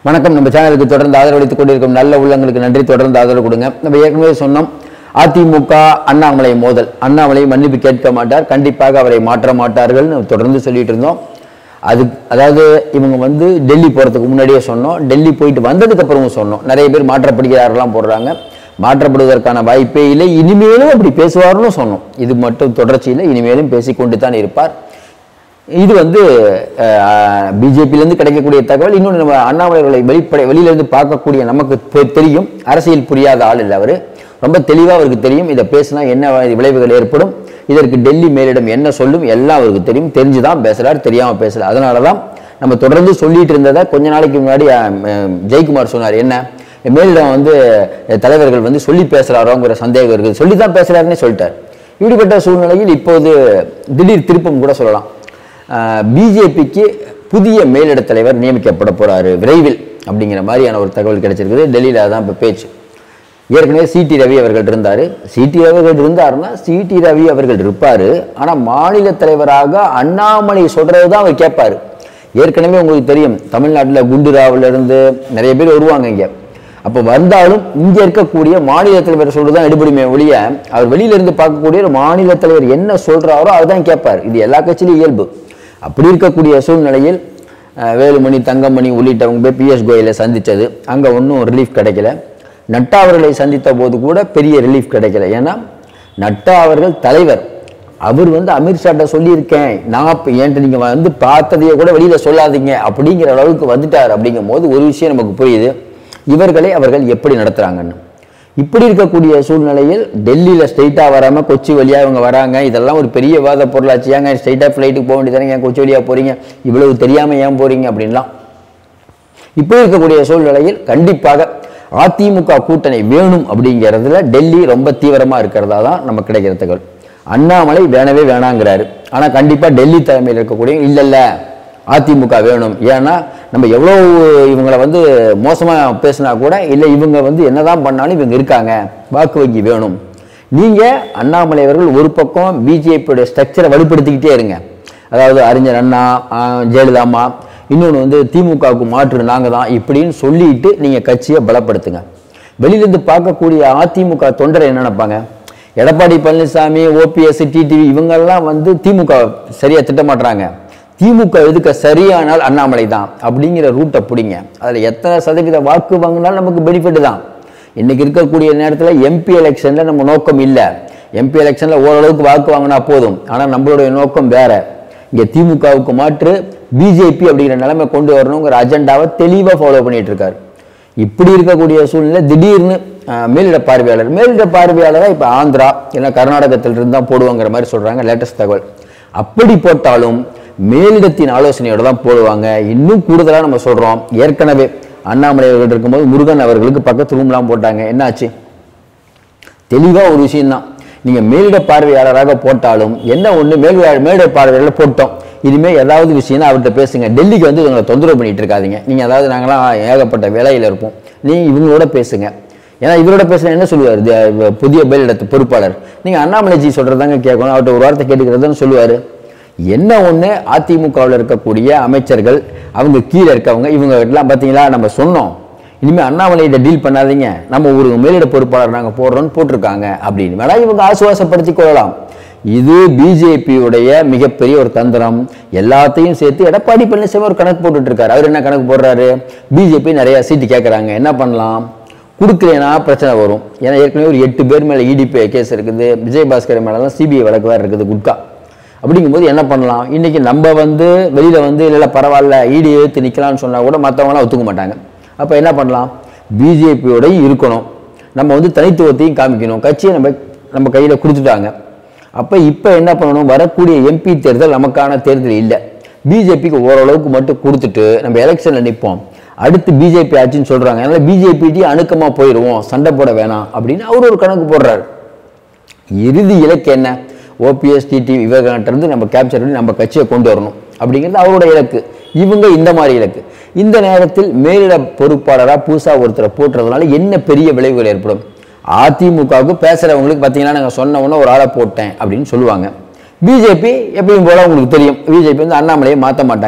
வணக்கம் நம்ம சேனலுக்கு தொடர்ந்து ஆதரவளித்துக் கொண்டிருக்கும் நல்ல உள்ளங்களுக்கு நன்றி தொடர்ந்து ஆதரவு கொடுங்க நம்ம ஏற்கனவே சொன்னோம் அதிமுக அண்ணாமலை மோதல் அண்ணாமலை மன்னிப்பு கேட்க மாட்டார் கண்டிப்பாக அவரை மாற்ற மாட்டார்கள்னு தொடர்ந்து சொல்லிட்டு இருந்தோம் அது அதாவது இவங்க வந்து டெல்லி போகிறதுக்கு முன்னாடியே சொன்னோம் டெல்லி போயிட்டு வந்ததுக்கு அப்புறமும் சொன்னோம் நிறைய பேர் மாற்றப்படுகிறாரெல்லாம் போடுறாங்க மாற்றப்படுவதற்கான வாய்ப்பே இல்லை இனிமேலும் அப்படி பேசுவார்னு சொன்னோம் இது மட்டும் தொடர்ச்சியில் இனிமேலும் பேசிக்கொண்டு தான் இருப்பார் இது வந்து பிஜேபியிலேருந்து கிடைக்கக்கூடிய தகவல் இன்னொன்று நம்ம அண்ணாமலைகளை வெளிப்படை வெளியிலேருந்து பார்க்கக்கூடிய நமக்கு தெ- தெரியும் அரசியல் புரியாத ஆள் இல்லை அவர் ரொம்ப தெளிவாக அவருக்கு தெரியும் இதை பேசினா என்ன விளைவுகள் ஏற்படும் இதற்கு டெல்லி மேலிடம் என்ன சொல்லும் எல்லாம் அவருக்கு தெரியும் தெரிஞ்சு தான் பேசுகிறார் தெரியாமல் பேசல அதனால தான் நம்ம தொடர்ந்து சொல்லிட்டு இருந்ததை கொஞ்ச நாளைக்கு முன்னாடி அஹ், அஹ், ஜெயக்குமார் சொன்னார் என்ன மேலிடம் வந்து அஹ், தலைவர்கள் வந்து சொல்லி பேசுகிறாரோங்கிற சந்தேகம் இருக்குது சொல்லி தான் பேசுகிறாருன்னே சொல்லிட்டார் இப்படிப்பட்ட சூழ்நிலையில் இப்போது திடீர் திருப்பம் கூட சொல்லலாம் பிஜேபிக்கு புதிய மேலிட தலைவர் நியமிக்கப்பட போறாரு விரைவில் அப்படிங்கிற மாதிரியான ஒரு தகவல் கிடைச்சிருக்குது டெல்லியில் அதான் இப்போ பேச்சு ஏற்கனவே சிடி ரவி அவர்கள் இருந்தார் சிடி ரவி அவர்கள் இருந்தாருன்னா சிடி ரவி அவர்கள் இருப்பார் ஆனால் மாநில தலைவராக அண்ணாமலை சொல்றது தான் அவர் கேட்பார் ஏற்கனவே உங்களுக்கு தெரியும் தமிழ்நாட்டில் குண்டுராவுல இருந்து நிறைய பேர் வருவாங்க இங்கே அப்போ வந்தாலும் இங்கே இருக்கக்கூடிய மாநில தலைவர் சொல்றது தான் எடுபடுமே ஒழிய அவர் வெளியில இருந்து பார்க்கக்கூடிய ஒரு மாநில தலைவர் என்ன சொல்றாரோ அதுதான் கேட்பார் இது எல்லா கட்சியிலும் இயல்பு அப்படி இருக்கக்கூடிய சூழ்நிலையில் அஹ், வேலுமணி தங்கமணி உள்ளிட்டவங்க போய் பிஎஸ் கோயலை சந்திச்சது அங்கே ஒன்றும் ரிலீஃப் கிடைக்கல நட்டா அவர்களை சந்தித்த போது கூட பெரிய ரிலீஃப் கிடைக்கல ஏன்னா நட்டா அவர்கள் தலைவர் அவர் வந்து அமித்ஷாட்ட சொல்லியிருக்கேன் நான் இப்போ என்கிட்ட நீங்கள் வந்து பார்த்ததையே கூட வெளியில் சொல்லாதீங்க அப்படிங்கிற அளவுக்கு வந்துட்டார் அப்படிங்கும் போது ஒரு விஷயம் நமக்கு புரியுது இவர்களை அவர்கள் எப்படி நடத்துகிறாங்கன்னு இப்படி இருக்கக்கூடிய சூழ்நிலையில் டெல்லியில் ஸ்ட்ரைட்டாக வராமல் கொச்சி வழியாக இவங்க வராங்க இதெல்லாம் ஒரு பெரிய வாத பொருளாச்சு ஏங்க ஸ்ட்ரைட்டாக ஃப்ளைட்டுக்கு போக வேண்டியதானே ஏன் கொச்சி வழியாக போகிறீங்க இவ்வளவு தெரியாமல் ஏன் போகிறீங்க அப்படின்லாம் இப்போ இருக்கக்கூடிய சூழ்நிலையில் கண்டிப்பாக அதிமுக கூட்டணி வேணும் அப்படிங்கிறதுல டெல்லி ரொம்ப தீவிரமா இருக்கிறதா தான் நமக்கு கிடைக்கிற தகவல் அண்ணாமலை வேணவே வேணாங்கிறாரு ஆனா கண்டிப்பா டெல்லி தலைமையில் இருக்கக்கூடிய இல்ல இல்ல அதிமுக வேணும் ஏன்னா நம்ம எவ்வளோ இவங்களை வந்து மோசமா பேசினா கூட இல்லை இவங்க வந்து என்னதான் பண்ணாலும் இவங்க இருக்காங்க வாக்கு வங்கி வேணும் நீங்க அண்ணாமலை அவர்கள் ஒரு பக்கம் பிஜேபியோட ஸ்ட்ரக்சரை வலுப்படுத்திக்கிட்டே இருங்க அதாவது அறிஞர் அண்ணா ஆஹ், ஜெயலலிதா அம்மா இன்னொன்று வந்து திமுகவுக்கு மாற்று நாங்கள் தான் இப்படின்னு சொல்லிட்டு நீங்கள் கட்சியை பலப்படுத்துங்க வெளியிலேருந்து பார்க்கக்கூடிய அதிமுக தொண்டரை என்ன நினைப்பாங்க எடப்பாடி பழனிசாமி ஓபிஎஸ் டிடிவி இவங்கெல்லாம் வந்து திமுக சரியாக திட்டமாட்டுறாங்க திமுக எதுக்க சரியானால் அண்ணாமலை தான் அப்படிங்கிற ரூட்டை பிடிங்க அதில் எத்தனை சதவீத வாக்கு வாங்கினாலும் நமக்கு பெனிஃபிட் தான் இன்னைக்கு இருக்கக்கூடிய நேரத்தில் எம்பி எலெக்ஷனில் நம்ம நோக்கம் இல்லை எம்பி எலெக்ஷனில் ஓரளவுக்கு வாக்கு வாங்கினா போதும் ஆனால் நம்மளுடைய நோக்கம் வேற இங்கே திமுகவுக்கு மாற்று பிஜேபி அப்படிங்கிற நிலைமை கொண்டு வரணுங்கிற அஜெண்டாவை தெளிவாக ஃபாலோ பண்ணிட்டு இருக்காரு இப்படி இருக்கக்கூடிய சூழ்நிலை திடீர்னு அஹ், மேலிட பார்வையாளர் மேலிட பார்வையாளராக இப்போ ஆந்திரா இல்லை கர்நாடகத்திலிருந்து தான் போடுவாங்கிற மாதிரி சொல்கிறாங்க லேட்டஸ்ட் தகவல் அப்படி போட்டாலும் மேலிடத்தின் ஆலோசனையோட தான் போடுவாங்க இன்னும் கூடுதலாக நம்ம சொல்கிறோம் ஏற்கனவே அண்ணாமலை அவர்கள் இருக்கும்போது முருகன் அவர்களுக்கு பக்கத்து ரூம்லாம் போட்டாங்க என்னாச்சு தெளிவாக ஒரு விஷயம்தான் நீங்கள் மேலிட பார்வையாளராக போட்டாலும் என்ன ஒன்று மேல் மேலிட பார்வையாளர் போட்டோம் இனிமேல் ஏதாவது விஷயம்னா அவர்கிட்ட பேசுங்க டெல்லிக்கு வந்து இவங்களை தொந்தரவு பண்ணிட்டு இருக்காதீங்க நீங்கள் அதாவது நாங்களாம் ஏகப்பட்ட வேலையில் இருப்போம் நீங்கள் இவங்களோட பேசுங்க ஏன்னா இவரோட பேசுனா என்ன சொல்லுவார் புதிய மேலிடத்து பொறுப்பாளர் நீங்கள் அண்ணாமலைஜி சொல்கிறதாங்க கேட்கணும் அவர்கிட்ட ஒரு வார்த்தை கேட்டுக்கிறதுன்னு சொல்லுவார் என்ன ஒன்று அதிமுகவில் இருக்கக்கூடிய அமைச்சர்கள் அவங்க கீழே இருக்கவங்க இவங்க எல்லாம் பார்த்தீங்களா நம்ம சொன்னோம் இனிமேல் அண்ணாமலையிட்ட டீல் பண்ணாதீங்க நம்ம ஒரு மேலிட பொறுப்பாளர் நாங்கள் போடுறோம்னு போட்டிருக்காங்க அப்படின்னு வேணா இவங்க ஆசுவாசப்படுத்திக் கொள்ளலாம் இது பிஜேபியுடைய மிகப்பெரிய ஒரு தந்திரம் எல்லாத்தையும் சேர்த்து எடப்பாடி பழனிசாமி ஒரு கணக்கு போட்டுட்டு இருக்காரு அவர் என்ன கணக்கு போடுறாரு பிஜேபி நிறைய சீட்டு கேட்குறாங்க என்ன பண்ணலாம் கொடுக்கலனா பிரச்சனை வரும் ஏன்னா ஏற்கனவே ஒரு எட்டு பேர் மேலே இடிபி கேஸ் இருக்குது விஜயபாஸ்கர் மேலெல்லாம் சிபிஐ வழக்கு வேறு இருக்குது குட்கா அப்படிங்கும்போது என்ன பண்ணலாம் இன்னைக்கு நம்ம வந்து வெளியில வந்து இல்லை பரவாயில்ல ஈடு எழுத்து நிற்கலாம்னு சொன்னா கூட மற்றவங்களாம் ஒத்துக்க மாட்டாங்க அப்போ என்ன பண்ணலாம் பிஜேபியோடையும் இருக்கணும் நம்ம வந்து தனித்துவத்தையும் காமிக்கணும் கட்சியை நம்ம நம்ம கையில் கொடுத்துட்டாங்க அப்போ இப்போ என்ன பண்ணணும் வரக்கூடிய எம்பி தேர்தல் நமக்கான தேர்தல் இல்லை பிஜேபிக்கு ஓரளவுக்கு மட்டும் கொடுத்துட்டு நம்ம எலெக்ஷனில் நிற்போம் அடுத்து பிஜேபி ஆச்சுன்னு சொல்கிறாங்க அதனால் பிஜேபிட்டி அணுக்கமாக போயிடுவோம் சண்டை போட வேணாம் அப்படின்னு அவர் ஒரு கணக்கு போடுறாரு இறுதி இலக்கு என்ன ஓபிஎஸ் டிடி இவர்கிட்ட நம்ம கேப்சர் பண்ணி நம்ம கட்சியை கொண்டு வரணும் அப்படிங்கிறது அவரோட இலக்கு இவங்க இந்த மாதிரி இலக்கு இந்த நேரத்தில் மேலிட பொறுப்பாளராக புதுசாக ஒருத்தரை போட்டுறதுனால என்ன பெரிய விளைவுகள் ஏற்படும் அதிமுகவுக்கு பேசுகிறவங்களுக்கு பார்த்தீங்கன்னா நாங்கள் சொன்ன உடனே ஒரு ஆளை போட்டேன் அப்படின்னு சொல்லுவாங்க பிஜேபி எப்பயும் போல உங்களுக்கு தெரியும் பிஜேபி வந்து அண்ணாமலையை மாற்ற மாட்டாங்க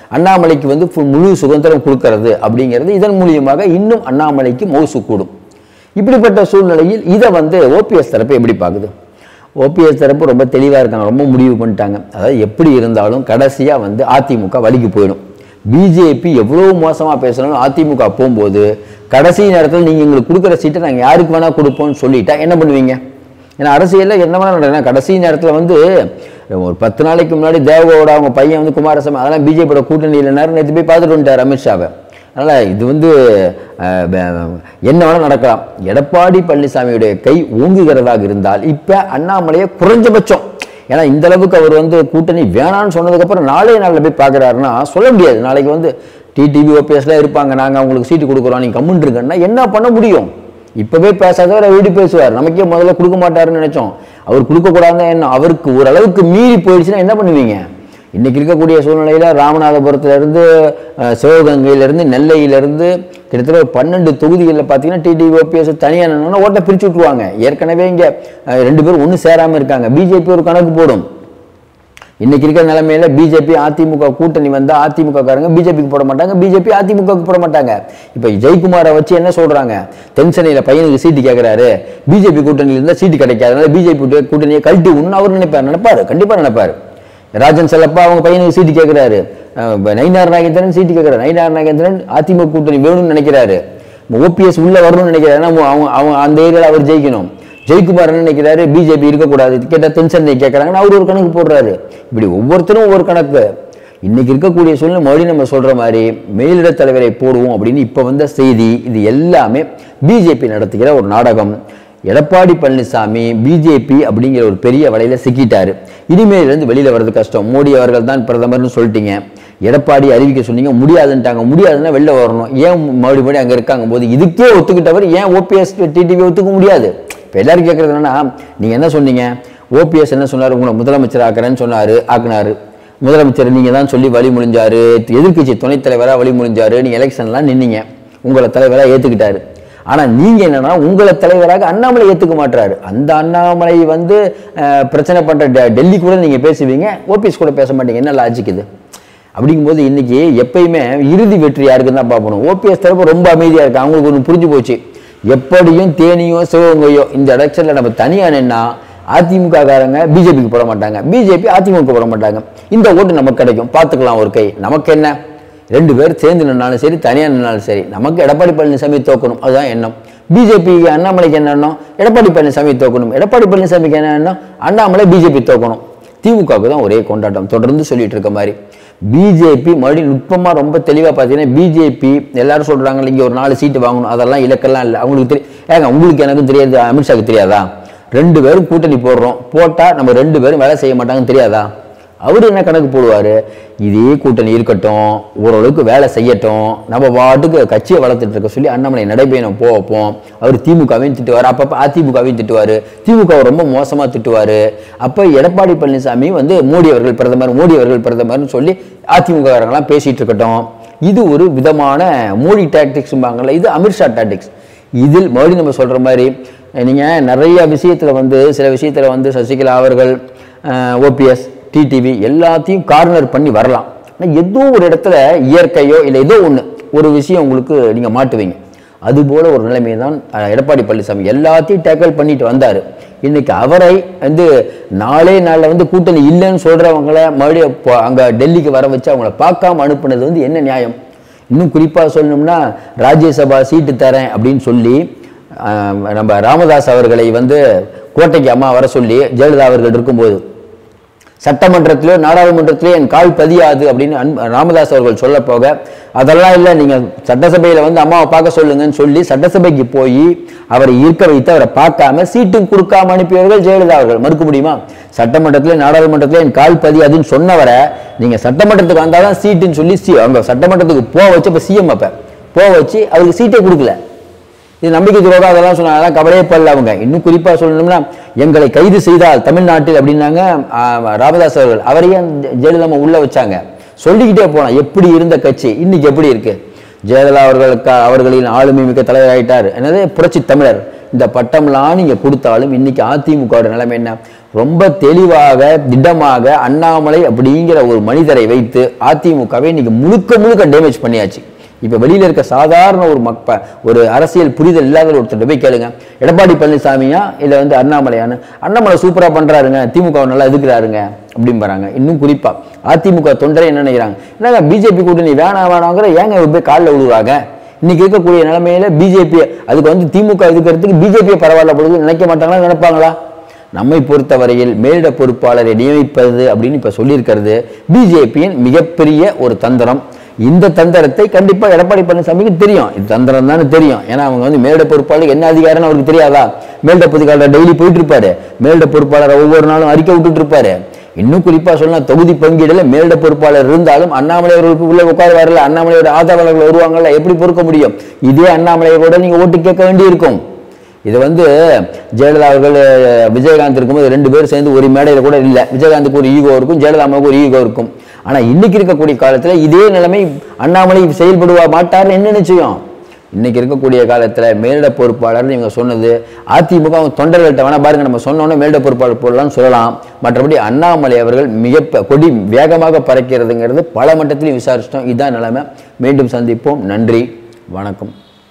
அண்ணாமலைக்கு வந்து ஃபு- முழு சுதந்திரம் கொடுக்கறது அப்படிங்கிறது இதன் மூலியமாக இன்னும் அண்ணாமலைக்கு மௌசு கூடும் இப்படிப்பட்ட சூழ்நிலையில் இதை வந்து ஓபிஎஸ் தரப்பு எப்படி பார்க்குது ஓபிஎஸ் தரப்பு ரொம்ப தெளிவாக இருக்காங்க ரொம்ப முடிவு பண்ணிட்டாங்க அதாவது எப்படி இருந்தாலும் கடைசியாக வந்து அதிமுக வழிக்கு போயிடும் பிஜேபி எவ்வளோ மோசமாக பேசுனாலும் அதிமுக போகும்போது கடைசி நேரத்தில் நீங்கள் எங்களுக்கு கொடுக்குற சீட்டை நாங்கள் யாருக்கு வேணால் கொடுப்போம்னு சொல்லிட்டா என்ன பண்ணுவீங்க ஏன்னா அரசியலில் என்ன வேணால் நடக்குது கடைசி நேரத்தில் வந்து ஒரு பத்து நாளைக்கு முன்னாடி தேவகோட அவங்க பையன் வந்து குமாரசாமி அதெல்லாம் பிஜேபியோட கூட்டணி இல்லைனாரு நேற்று போய் பார்த்துட்டு வந்துட்டார் அமித்ஷாவை அதனால் இது வந்து அஹ், ப- என்ன வேணால் நடக்கலாம் எடப்பாடி பழனிசாமியுடைய கை ஓங்குகிறதாக இருந்தால் இப்போ அண்ணாமலையை குறைஞ்சபட்சம் ஏன்னா இந்த அளவுக்கு அவர் வந்து கூட்டணி வேணான்னு சொன்னதுக்கப்புறம் நாளே நாளில் போய் பார்க்குறாருன்னா சொல்ல முடியாது நாளைக்கு வந்து டிடிவி ஓபிஎஸ்லாம் இருப்பாங்க நாங்கள் அவங்களுக்கு சீட்டு கொடுக்குறோம் நீங்கள் கம்முன்னு இருக்கன்னா என்ன பண்ண முடியும் இப்போவே பேசாதவர் அவர் எப்படி பேசுவார் நமக்கே முதல்ல கொடுக்க மாட்டாருன்னு நினைச்சோம் அவர் கொடுக்கக்கூடாதுன்னு என்ன அவருக்கு ஓரளவுக்கு மீறி போயிடுச்சுன்னா என்ன பண்ணுவீங்க இன்னைக்கு இருக்கக்கூடிய சூழ்நிலையில ராமநாதபுரத்துல இருந்து அஹ், சிவகங்கையில இருந்து நெல்லையில இருந்து கிட்டத்தட்ட ஒரு பன்னெண்டு தொகுதிகளில் பார்த்தீங்கன்னா டிடிவி ஓபிஎஸ் தனியாக நின்னா ஓட்டை பிரிச்சு விட்டுருவாங்க ஏற்கனவே இங்க அஹ், ரெண்டு பேரும் ஒன்றும் சேராம இருக்காங்க பிஜேபி ஒரு கணக்கு போடும் இன்னைக்கு இருக்கிற நிலைமையில பிஜேபி அதிமுக கூட்டணி வந்தா அதிமுக காரங்க பிஜேபிக்கு போட மாட்டாங்க பிஜேபி அதிமுகவுக்கு போட மாட்டாங்க இப்ப ஜெயக்குமாரை வச்சு என்ன சொல்றாங்க தென்சென்னையில பையனுக்கு சீட்டு கேட்கிறாரு பிஜேபி கூட்டணியில இருந்தா சீட்டு கிடைக்காது அதனால பிஜேபி கூட்டணியை கழட்டி உண்ணு அவர் நினைப்பார் நினைப்பாரு கண்டிப்பா நினைப்பாரு ராஜன் செல்லப்பா அவங்க பையனுக்கு சீட்டு கேட்கிறாரு அஹ் நயினார் நாகேந்திரன் சீட்டு கேட்கிறாரு நயினார் நாகேந்திரன் அதிமுக கூட்டணி வேணும்னு நினைக்கிறாரு ஓபிஎஸ் உள்ள வரணும்னு நினைக்கிறாரு ஏன்னா அவங்க அவங்க அந்த ஏரியாவில் அவர் ஜெயிக்கணும் ஜெயக்குமார் என்ன நினைக்கிறாரு பிஜேபி இருக்கக்கூடாது கேட்டால் தென்சென்னை கேட்குறாங்கன்னா அவர் ஒரு கணக்கு போடுறாரு இப்படி ஒவ்வொருத்தரும் ஒவ்வொரு கணக்கு இன்னைக்கு இருக்கக்கூடிய சூழ்நிலை மறுபடியும் நம்ம சொல்ற மாதிரி மேலிட தலைவரை போடுவோம் அப்படின்னு இப்போ வந்த செய்தி இது எல்லாமே பிஜேபி நடத்துகிற ஒரு நாடகம் எடப்பாடி பழனிசாமி பிஜேபி அப்படிங்கிற ஒரு பெரிய வலையில சிக்கிட்டாரு இனிமேல் இருந்து வெளியில வர்றது கஷ்டம் மோடி அவர்கள் தான் பிரதமர்னு சொல்லிட்டீங்க எடப்பாடி அறிவிக்க சொன்னீங்க முடியாதுன்ட்டாங்க முடியாதுன்னா வெளில வரணும் ஏன் மறுபடியும் மறுபடியும் அங்கே இருக்காங்க போது இதுக்கே ஒத்துக்கிட்டவர் ஏன் ஓபிஎஸ் டிடிவி ஒத்துக்க முடியாது இப்போ எல்லாரும் கேட்குறது என்னன்னா நீங்கள் என்ன சொன்னீங்க ஓபிஎஸ் என்ன சொன்னார் உங்களை முதலமைச்சர் ஆக்குறேன்னு சொன்னார் ஆக்குனாரு முதலமைச்சர் நீங்கள் தான் சொல்லி வழி முடிஞ்சாரு எதிர்க்கட்சி துணைத் தலைவராக வழி முடிஞ்சாரு நீங்கள் எலெக்ஷன்லாம் நின்னீங்க உங்களை தலைவராக ஏற்றுக்கிட்டாரு ஆனால் நீங்கள் என்னன்னா உங்களை தலைவராக அண்ணாமலை ஏற்றுக்க மாட்டாரு அந்த அண்ணாமலை வந்து அஹ், பிரச்சனை பண்ணுற டெல்லி கூட நீங்கள் பேசுவீங்க ஓபிஎஸ் கூட பேச மாட்டீங்க என்ன லாஜிக் இது அப்படிங்கும்போது இன்னைக்கு எப்பயுமே இறுதி வெற்றி யாருக்குன்னு தான் பார்க்கணும் ஓபிஎஸ் தரப்பு ரொம்ப அமைதியாக இருக்கு அவங்களுக்கு ஒன்று புரிஞ்சு போச்சு எப்படியும் தேனியோ சிவகங்கையோ இந்த எலெக்ஷனில் நம்ம தனியாக நின்னா அதிமுக காரங்க பிஜேபிக்கு போட மாட்டாங்க பிஜேபி அதிமுக போட மாட்டாங்க இந்த ஓட்டு நமக்கு கிடைக்கும் பார்த்துக்கலாம் ஒரு கை நமக்கு என்ன ரெண்டு பேர் சேர்ந்து நின்னாலும் சரி தனியாக நின்னாலும் சரி நமக்கு எடப்பாடி பழனிசாமி தோக்கணும் அதுதான் எண்ணம் பிஜேபி அண்ணாமலைக்கு என்ன எண்ணம் எடப்பாடி பழனிசாமி தோக்கணும் எடப்பாடி பழனிசாமிக்கு என்ன எண்ணம் அண்ணாமலை பிஜேபி தோக்கணும் திமுகவுக்கு தான் ஒரே கொண்டாட்டம் தொடர்ந்து சொல்லிட்டு இருக்க மாதிரி பிஜேபி மறுபடியும் நுட்பமாக ரொம்ப தெளிவாக பார்த்தீங்கன்னா பிஜேபி எல்லாரும் சொல்கிறாங்க இங்கே ஒரு நாலு சீட்டு வாங்கணும் அதெல்லாம் இலக்கெல்லாம் இல்லை அவங்களுக்கு தெரியும் ஏங்க உங்களுக்கு எனக்கும் தெரியாது அமித்ஷாக்கு தெரியாதா ரெண்டு பேரும் கூட்டணி போடுறோம் போட்டால் நம்ம ரெண்டு பேரும் வேலை செய்ய மாட்டாங்கன்னு தெரியாதா அவர் என்ன கணக்கு போடுவார் இதே கூட்டணி இருக்கட்டும் ஓரளவுக்கு வேலை செய்யட்டும் நம்ம பாட்டுக்கு கட்சியை வளர்த்துட்டு இருக்க சொல்லி அண்ணாமலை நடைபயணம் போ வைப்போம் அவர் திமுகவையும் திட்டுவார் அப்பப்போ அதிமுகவையும் திட்டுவார் திமுக ரொம்ப மோசமாக திட்டுவார் அப்போ எடப்பாடி பழனிசாமி வந்து மோடி அவர்கள் பிரதமர் மோடி அவர்கள் பிரதமர்னு சொல்லி அதிமுககாரங்களாம் பேசிட்டு இருக்கட்டும் இது ஒரு விதமான மோடி டாக்டிக்ஸ்பாங்கல்ல இது அமித்ஷா டாக்டிக்ஸ் இதில் மறுபடியும் நம்ம சொல்கிற மாதிரி நீங்கள் நிறைய விஷயத்தில் வந்து சில விஷயத்தில் வந்து சசிகலா அவர்கள் ஓபிஎஸ் டிடிவி எல்லாத்தையும் கார்னர் பண்ணி வரலாம் ஆனால் ஏதோ ஒரு இடத்துல இயற்கையோ இல்லை ஏதோ ஒன்று ஒரு விஷயம் உங்களுக்கு நீங்கள் மாட்டுவீங்க அதுபோல ஒரு நிலைமை தான் அஹ், எடப்பாடி பழனிசாமி எல்லாத்தையும் டேக்கிள் பண்ணிட்டு வந்தார் இன்னைக்கு அவரை வந்து நாளே நாளில் வந்து கூட்டணி இல்லைன்னு சொல்கிறவங்கள மறுபடியும் இப்போ அங்கே டெல்லிக்கு வர வச்சு அவங்கள பார்க்காம அனுப்புனது வந்து என்ன நியாயம் இன்னும் குறிப்பாக சொல்லணும்னா ராஜ்யசபா சீட்டு தரேன் அப்படின்னு சொல்லி ஆஹ், நம்ம ராமதாஸ் அவர்களை வந்து கோட்டைக்கு அம்மா வர சொல்லி ஜெயலலிதா அவர்கள் இருக்கும்போது சட்டமன்றத்திலோ நாடாளுமன்றத்திலோ என் கால் பதியாது அப்படின்னு அன்பு- ராமதாஸ் அவர்கள் சொல்ல போக அதெல்லாம் இல்லை நீங்கள் சட்டசபையில் வந்து அம்மாவை பார்க்க சொல்லுங்கன்னு சொல்லி சட்டசபைக்கு போய் அவரை இருக்க வைத்து அவரை பார்க்காம சீட்டும் கொடுக்காம அனுப்பியவர்கள் ஜெயலலிதா அவர்கள் மறுக்க முடியுமா சட்டமன்றத்திலே நாடாளுமன்றத்திலே என் கால் பதியாதுன்னு சொன்னவரை நீங்கள் சட்டமன்றத்துக்கு வந்தால் தான் சீட்டுன்னு சொல்லி சி அங்கே சட்டமன்றத்துக்கு போக வச்சு இப்போ சிஎம் அப்போ போக வச்சு அவருக்கு சீட்டே கொடுக்கல இது நம்பிக்கை துரோகம் அதெல்லாம் சொன்னாங்க அதெல்லாம் கவலையே படல அவங்க இன்னும் குறிப்பா சொல்லணும்னா எங்களை கைது செய்தால் தமிழ்நாட்டில் அப்படின்னாங்க ஆ, ராமதாஸ் அவர்கள் அவரையே அந்த ஜெயலலிதா அம்மா உள்ள வச்சாங்க சொல்லிக்கிட்டே போலாம் எப்படி இருந்த கட்சி இன்னைக்கு எப்படி இருக்கு ஜெயலலிதா அவர்களுக்கு அவர்களின் ஆளுமை மிக்க தலைவர் ஆயிட்டார் என்னது புரட்சி தமிழர் இந்த பட்டம்லாம் நீங்க கொடுத்தாலும் இன்னைக்கு அதிமுக நிலைமை என்ன ரொம்ப தெளிவாக திடமாக அண்ணாமலை அப்படிங்கிற ஒரு மனிதரை வைத்து அதிமுகவை இன்னைக்கு முழுக்க முழுக்க டேமேஜ் பண்ணியாச்சு இப்போ வெளியில இருக்க சாதாரண ஒரு மக்க ஒரு அரசியல் புரிதல் இல்லாத ஒருத்தர் போய் கேளுங்க எடப்பாடி பழனிசாமியா இல்லை வந்து அண்ணாமலையான்னு அண்ணாமலை சூப்பரா பண்றாருங்க திமுக நல்லா எதுக்குறாருங்க அப்படிம்பாங்க இன்னும் குறிப்பா அதிமுக தொண்டரை என்ன நினைக்கிறாங்க என்னங்க பிஜேபி கூட்டணி வேணாம் வேணாங்கிற ஏங்க இவர் போய் காலில் விழுவாங்க இன்னைக்கு இருக்கக்கூடிய நிலைமையில பிஜேபி அதுக்கு வந்து திமுக எதுக்கிறதுக்கு பிஜேபியை பரவாயில்ல பொழுது நினைக்க மாட்டாங்களா நினைப்பாங்களா நம்மை பொறுத்தவரையில் மேலிட பொறுப்பாளரை நியமிப்பது அப்படின்னு இப்ப சொல்லியிருக்கிறது பிஜேபியின் மிகப்பெரிய ஒரு தந்திரம் இந்த தந்திரத்தை கண்டிப்பா எடப்பாடி பழனிசாமிக்கு தெரியும் இது தந்திரம் தானே தெரியும் ஏன்னா அவங்க வந்து மேலிட பொறுப்பாளர் என்ன அதிகாரம்னு அவருக்கு தெரியாதா மேலிட பொதுக்காளர் டெய்லி போயிட்டு இருப்பாரு மேலிட பொறுப்பாளர் ஒவ்வொரு நாளும் அறிக்கை விட்டுட்டு இருப்பாரு இன்னும் குறிப்பா சொன்னா தொகுதி பங்கீடுல மேலிட பொறுப்பாளர் இருந்தாலும் அண்ணாமலை அவர்களுக்கு உள்ள உட்காருவார்ல அண்ணாமலையோட ஆதரவாளர்கள் வருவாங்கல்ல எப்படி பொறுக்க முடியும் இதே அண்ணாமலையை கூட நீங்க ஓட்டு கேட்க வேண்டியிருக்கும் இது வந்து ஜெயலலிதா அவர்கள் அஹ், விஜயகாந்த் இருக்கும்போது ரெண்டு பேரும் சேர்ந்து ஒரு மேடையில் கூட இல்லை விஜயகாந்துக்கு ஒரு ஈகோ இருக்கும் ஜெயலலிதா அம்மாவுக்கு ஒரு ஈகோ இருக்கும் ஆனா இன்னைக்கு இருக்கக்கூடிய காலத்துல இதே நிலைமை அண்ணாமலை செயல்படுவா மாட்டார்னு என்ன நிச்சயம் இன்னைக்கு இருக்கக்கூடிய காலத்துல மேலிட பொறுப்பாளர்னு இவங்க சொன்னது அதிமுக அவங்க தொண்டர்கள்ட்ட வேணா பாருங்க நம்ம சொன்னோன்னே மேலிட பொறுப்பாளர் போடலாம்னு சொல்லலாம் மற்றபடி அண்ணாமலை அவர்கள் மிக ப- கொடி வேகமாக பறக்கிறதுங்கிறது பல மட்டத்திலையும் விசாரிச்சிட்டோம் இதான் நிலைமை மீண்டும் சந்திப்போம் நன்றி வணக்கம்